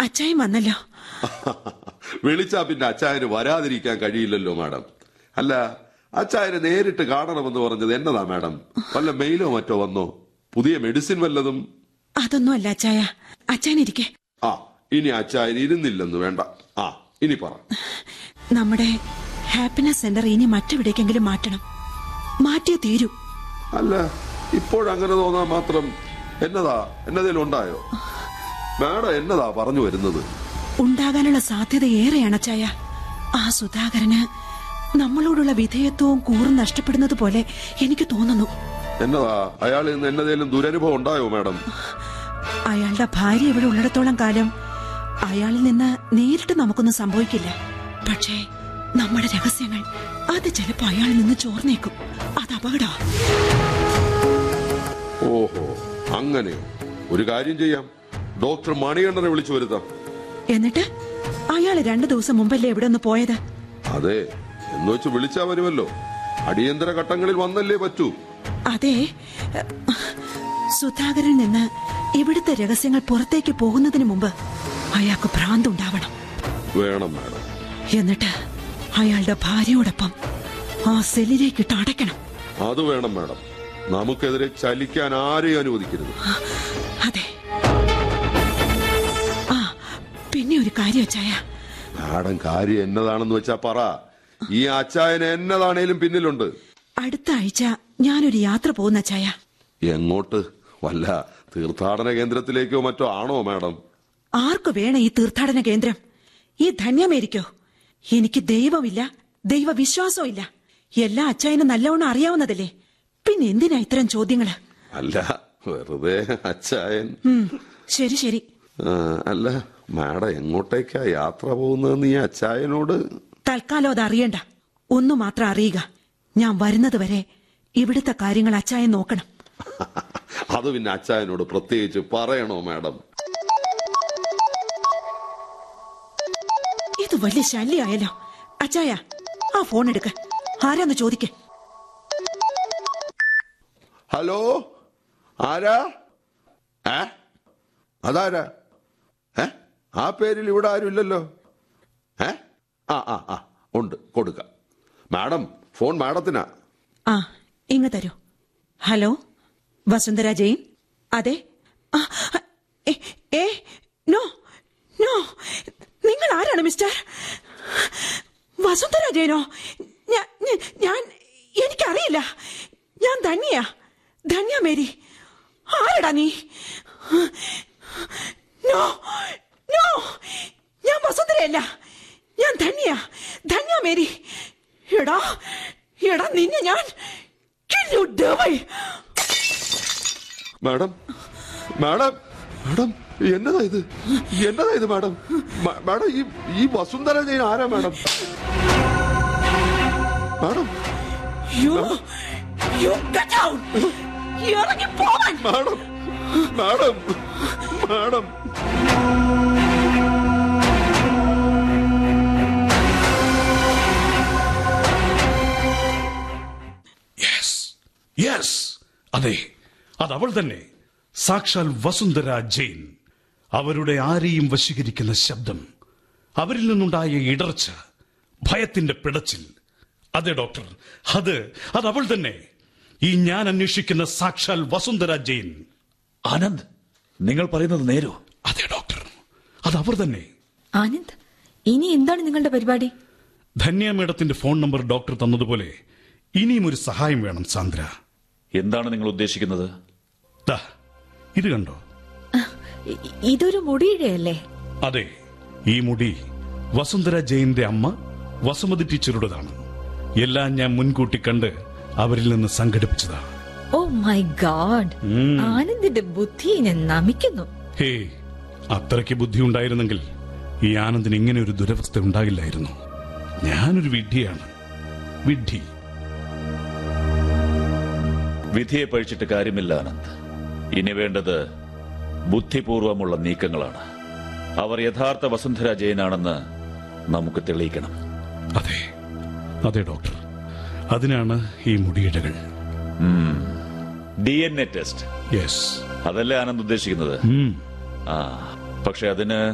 അച്ചായം വന്നല്ലോ വിളിച്ചാ പിന്നെ അച്ചായന് വരാതിരിക്കാൻ കഴിയില്ലല്ലോ മാഡം അല്ല അച്ചായനെ നേരിട്ട് കാണണമെന്ന് പറഞ്ഞത് എന്നതാ മാഡം വല്ല മെയിലോ മറ്റോ വന്നോ പുതിയ മെഡിസിൻ വല്ലതും അതൊന്നും അല്ല അച്ചായ അച്ചായൻ ഇരിക്കെ ആ ഇനി അച്ചായൻ ഇരുന്നില്ലെന്ന് വേണ്ട ആ ഇനി പറ നമ്മുടെ ഹാപ്പിനെസ് സെന്റർ ഇനി മറ്റെവിടേക്കെങ്കിലും മാറ്റണം മാറ്റിയേ തീരൂ അല്ല ഇപ്പോഴങ്ങനെ തോന്നാൻ മാത്രം എന്നതാ എന്നതേലും ഉണ്ടായോ മാഡം എന്നതാ പറഞ്ഞു വരുന്നത് ഉണ്ടാകാനുള്ള സാധ്യത ഏറെയാണ് അച്ചായ ആ സുധാകരന് നമ്മളോടുള്ള വിധേയത്വവും കൂറും നഷ്ടപ്പെടുന്നത് പോലെ എനിക്ക് തോന്നുന്നു എന്നതാ അയാളിൽ നിന്ന് എന്നതേലും ദുരനുഭവം ഉണ്ടായോ മാഡം അയാളുടെ ഭാര്യ ഇവിടെ ഉള്ളിടത്തോളം കാലം അയാളിൽ നിന്ന് നേരിട്ട് നമുക്കൊന്നും സംഭവിക്കില്ല പക്ഷേ നമ്മുടെ രഹസ്യങ്ങൾ അത് ചിലപ്പോ അയാളിൽ നിന്ന് ചോർന്നേക്കും അത് അപകടമാ ഓഹോ അങ്ങനെയോ ഒരു കാര്യം ചെയ്യാം ഡോക്ടർ മണികണ്ഠനെ വിളിച്ചു വരുത്താം എന്നിട്ട് അയാൾ രണ്ടു ദിവസം മുമ്പല്ലേ ഇവിടെ ഒന്ന് പോയത് അതെ എന്ന് വെച്ച് വിളിച്ചാ വരുമല്ലോ അടിയന്തര ഘട്ടങ്ങളിൽ വന്നല്ലേ പറ്റൂ അതെ സുധാകരൻ നിന്ന് ഇവിടുത്തെ രഹസ്യങ്ങൾ പുറത്തേക്ക് പോകുന്നതിന് മുമ്പ് അയാൾക്ക് ഭ്രാന്തുണ്ടാവണം വേണം മാഡം എന്നിട്ട് അയാളുടെ ഭാര്യയോടൊപ്പം ആ സെല്ലിലേക്കിട്ട് അടയ്ക്കണം അത് വേണം മാഡം നമുക്കെതിരെ ചലിക്കാൻ ആരെയും അനുവദിക്കരുത് അതെ ആ പിന്നെ ഒരു കാര്യം വെച്ചായ മാഡം കാര്യം എന്നതാണെന്ന് വെച്ചാ പറ ഈ അച്ചായന് എന്നതാണേലും പിന്നിലുണ്ട് അടുത്ത ആഴ്ച ഞാനൊരു യാത്ര പോകുന്ന ചായ എങ്ങോട്ട് വല്ല തീർത്ഥാടന കേന്ദ്രത്തിലേക്കോ മറ്റോ ആണോ മാഡം ആർക്കു വേണം ഈ തീർത്ഥാടന കേന്ദ്രം ഈ ധന്യമേരിക്കോ എനിക്ക് ദൈവമില്ല ദൈവവിശ്വാസവും ഇല്ല എല്ലാ അച്ചായനും നല്ലവണ്ണം അറിയാവുന്നതല്ലേ പിന്നെ എന്തിനാ ഇത്തരം ചോദ്യങ്ങള് അല്ല വെറുതെ അച്ചായൻ ഉം, ശരി ശരി ആ, അല്ല മാഡം എങ്ങോട്ടേക്കാ യാത്ര പോകുന്നതെന്ന് ഈ അച്ചായനോട് തൽക്കാലം അത് അറിയണ്ട ഒന്നു മാത്രം അറിയുക ഞാൻ വരുന്നത് വരെ ഇവിടുത്തെ കാര്യങ്ങൾ അച്ചായൻ നോക്കണം അത് പിന്നെ അച്ചായനോട് പ്രത്യേകിച്ച് പറയണോ മാഡം ഇത് വലിയ ശല്യമായല്ലോ അച്ചായ ആ ഫോൺ എടുക്ക ആരാന്ന് ചോദിക്ക ഹലോ ആരാ ഏ അതാരാ ഏ ആ പേരിൽ ഇവിടെ ആരുമില്ലല്ലോ ഏ ആ ആ ആ ഉണ്ട് കൊടുക്കാം മാഡം ഫോൺ മാഡത്തിനാ ആ ഇങ്ങ് തരൂ ഹലോ വസുന്ധര ജെയിൻ അതെ ആ, ഏ, ഏ നോ നോ നിങ്ങൾ ആരാണ് മിസ്റ്റർ വസുന്ധര ജെയിനോ ഞാ- ഞ- ഞാൻ എനിക്കറിയില്ല ഞാൻ ധന്യ ധന്യ മേരി ആരടാ നീ നോ നോ ഞാൻ വസുന്ധരയല്ല ഞാൻ ധന്യ ധന്യ മേരി എടാ എടാ നിന്നെ ഞാൻ kill you, devil. Madam madam madam എന്നതാ ഇത് എന്നതാ ഇത് മാഡം മ- മാഡം ഈ ഈ വസുന്ധര ജെയിൻ ആരാ madam madam You, you get out. ഇറങ്ങി പോവാൻ madam madam madam yes yes അതെ അതവൾ തന്നെ സാക്ഷാൽ വസുന്ധര ജെയിൻ അവരുടെ ആരെയും വശീകരിക്കുന്ന ശബ്ദം അവരിൽ നിന്നുണ്ടായ ഇടർച്ച ഭയത്തിന്റെ പിടച്ചിൽ അതെ ഡോക്ടർ അത് അത് അവൾ തന്നെ ഈ ഞാൻ അന്വേഷിക്കുന്ന സാക്ഷാൽ വസുന്ധര ജെയിൻ ആനന്ദ് നിങ്ങൾ പറയുന്നത് നേരോ അതെ ഡോക്ടർ അത് അവർ തന്നെ ആനന്ദ് ഇനി എന്താണ് നിങ്ങളുടെ പരിപാടി ധന്യ മേഡത്തിന്റെ ഫോൺ നമ്പർ ഡോക്ടർ തന്നതുപോലെ ഇനിയും ഒരു സഹായം വേണം സാന്ദ്ര എന്താണ് നിങ്ങൾ ഉദ്ദേശിക്കുന്നത് ദാ ഇത് കണ്ടോ ഇ- ഇതൊരു മുടിയുടെയല്ലേ അതെ ഈ മുടി വസുന്ധര ജെയിന്റെ അമ്മ വസുമതി ടീച്ചറുടേതാണ് എല്ലാം ഞാൻ മുൻകൂട്ടി കണ്ട് അവരിൽ നിന്ന് സംഘടിപ്പിച്ചതാ ഓ മൈ ഗാഡ് ആനന്ദിന്റെ ബുദ്ധിയെ ഞാൻ നമിക്കുന്നു ഹേ അത്രയ്ക്ക് ബുദ്ധി ഉണ്ടായിരുന്നെങ്കിൽ ഈ ആനന്ദിന് ഇങ്ങനെ ഒരു ദുരവസ്ഥ ഉണ്ടാകില്ലായിരുന്നു ഞാനൊരു വിഡ്ഢിയാണ് വിഡ്ഢി വിധിയെ പഴിച്ചിട്ട് കാര്യമില്ല ആനന്ദ് ഇനി വേണ്ടത് ബുദ്ധിപൂർവമുള്ള നീക്കങ്ങളാണ് അവർ യഥാർത്ഥ വസുന്ധര ജയനാണെന്ന് നമുക്ക് തെളിയിക്കണം അതെ അതെ ഡോക്ടർ അതിനാണ് ഈ മുടിയിഴകൾ D N A test yes അതല്ലേ ആനന്ദ് ഉദ്ദേശിക്കുന്നത് ആ പക്ഷെ അതിന്